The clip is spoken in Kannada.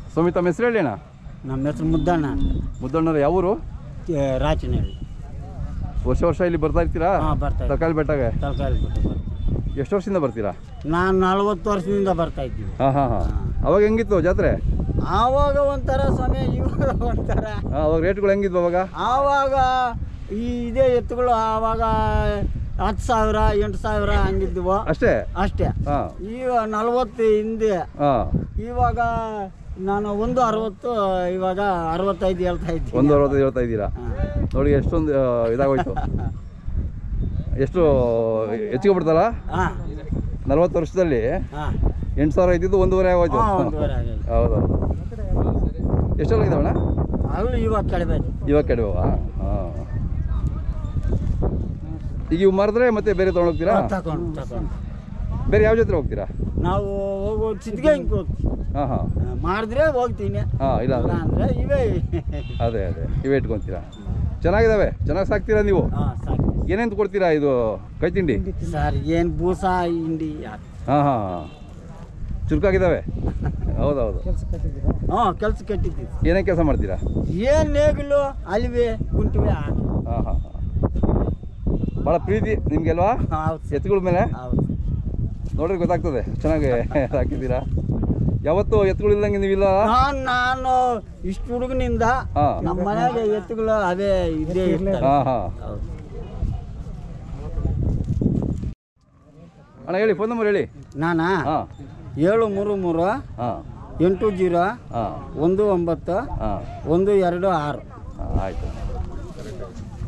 ಸ್ವಾಮಿ ತಮ್ಮ ಹೆಸರು ಹೇಳಿ ಅಣ್ಣ ನಮ್ಮ ಹೆಸರು ಮುದ್ದಣ್ಣ ಮುದ್ದಣ್ಣರು ಯಾವ ಊರು ರಾಚನಹಳ್ಳಿ ವರ್ಷ ವರ್ಷ ಇಲ್ಲಿ ಬರ್ತಾ ಇರ್ತೀರಾ ಹಾಂ ಬರ್ತಾ ಇದ್ದೀವಿ ತರಕಾರಿ ಬೆಟ್ಟಾಗೆ ತರಕಾರಿ ಬಿಟ್ಟು ಬರ್ತೀವಿ ಎಷ್ಟು ವರ್ಷದಿಂದ ಬರ್ತೀರಾ ನಾನು ನಲ್ವತ್ತು ವರ್ಷದಿಂದ ಬರ್ತಾ ಇದ್ದೀವಿ ಹಾಂ ಹಾಂ ಹಾಂ ಅವಾಗ ಹೆಂಗಿತ್ತು ಜಾತ್ರೆ ಆವಾಗ ಒಂಥರ ಸಮಯ ಇವಾಗ ಒಂಥರ ಹಾಂ ಅವಾಗ ರೇಟ್ಗಳು ಹೆಂಗಿದ್ವು ಅವಾಗ ಆವಾಗ ಈ ಇದೇ ಎತ್ತುಗಳು ಆವಾಗ ಹತ್ತು ಸಾವಿರ ಎಂಟು ಸಾವಿರ ಹಂಗಿದ್ವು ಅಷ್ಟೇ ಅಷ್ಟೇ ಹಾಂ ಈಗ ನಲ್ವತ್ತು ಹಿಂದೆ ಹಾಂ ಇವಾಗ ನಾನು ಒಂದು ಅರವತ್ತು ಇವಾಗ ಅರವತ್ತೈದು ಹೇಳ್ತಾ ಇದ್ದೀನಿ ಒಂದು ಅರವತ್ತೈದು ಹೇಳ್ತಾ ಇದ್ದೀರಾ ನೋಡಿ ಎಷ್ಟೊಂದು ಆ, ಇದಾಗೋಯ್ತು ಎಷ್ಟು ಹೆಚ್ಚಿಗೆ ಬಿಡ್ತಾರ ಹಾಂ ನಲ್ವತ್ತು ವರ್ಷದಲ್ಲಿ ಹಾಂ ಎಂಟು ಸಾವಿರ ಇದ್ದಿದ್ದು ಒಂದೂವರೆ ಆಗೋಯ್ತು ಹಾಂ ಒಂದೂವರೆ ಆಗೈತೆ ಹೌದೌದು ಎಷ್ಟೆಲ್ಲ ಇದಾವಣ್ಣ ಅಲ್ಲಿ ಇವಾಗ ಕೆಳಬೇಕು ಇವಾಗ ಕೆಡವ ಹಾಂ ಈಗ ಇವು ಮಾರಿದ್ರೆ ಮತ್ತೆ ಬೇರೆ ತೊಗೊಂಡೋಗ್ತೀರಾ ತಗೊಂಡು ತಗೊಂಡು ಬೇರೆ ಯಾವ ಜಾತ್ರೆ ಹೋಗ್ತೀರಾ ನಾವು ಹೋಗೋ ಚಿತ್ಗೆ ಹಿಂಗೆ ಹೋಗ್ತೀವಿ ಹಾಂ ಹಾಂ ಮಾಡಿದ್ರೆ ಹೋಗ್ತೀನಿ ಹಾಂ ಇಲ್ಲ ಇಲ್ಲ ಅಂದ್ರೆ ಅಂದರೆ ಇವೇ ಅದೇ ಅದೇ ಇವೇ ಇಟ್ಕೊತೀರಾ ಚೆನ್ನಾಗಿದ್ದಾವೆ ಚೆನ್ನಾಗಿ ಸಾಕ್ತೀರಾ ನೀವು ಹಾಂ ಸಾಕು ಏನೇನು ಕೊಡ್ತೀರಾ ಇದು ಕೈ ತಿಂಡಿ ಸರ್ ಏನು ಬೂಸ ಹಿಂಡಿ ಹಾಂ ಹಾಂ ಹಾಂ ಚುರುಕಾಗಿದ್ದಾವೆ ಹೌದೌದು ಹ್ಞೂ ಕೆಲಸ ಕಟ್ಟಿದ್ದೀವಿ ಏನೇ ಕೆಲಸ ಮಾಡ್ತೀರಾ ಏನು ನೇಗಿಲು ಅಲ್ವೇ ಕುಂಟಿವೆ ಹಾಂ ಹಾಂ ಹಾಂ ಭಾಳ ಪ್ರೀತಿ ನಿಮಗೆಲ್ವಾ ಹೌದು ಸರ್ ಎತ್ತುಗಳ ಮೇಲೆ ಹೌದು ನೋಡ್ರಿ ಗೊತ್ತಾಗ್ತದೆ ಚೆನ್ನಾಗಿ ಹಾಕಿದ್ದೀರಾ ಯಾವತ್ತು ಎತ್ತುಗಳಿಲ್ದಂಗೆ ನೀವಿಲ್ಲ ನಾನು ನಾನು ಇಷ್ಟು ಹುಡುಗನಿಂದ ಹಾಂ ನಮ್ಮ ಮನೆಯಾಗ ಎತ್ತುಗಳು ಅವೇ ಇದೇ ಇರ್ತವೆ ಹಾಂ ಹಾಂ ಹೌದು ಅಣ್ಣ ಹೇಳಿ ಫೋನ್ ನಂಬರ್ ಹೇಳಿ ನಾನಾ ಹಾಂ ಏಳು ಮೂರು ಮೂರು ಹಾಂ ಎಂಟು ಜೀರೋ ಹಾಂ ಒಂದು ಒಂಬತ್ತು ಹಾಂ ಒಂದು ಎರಡು ಆರು ಹಾಂ ಆಯಿತು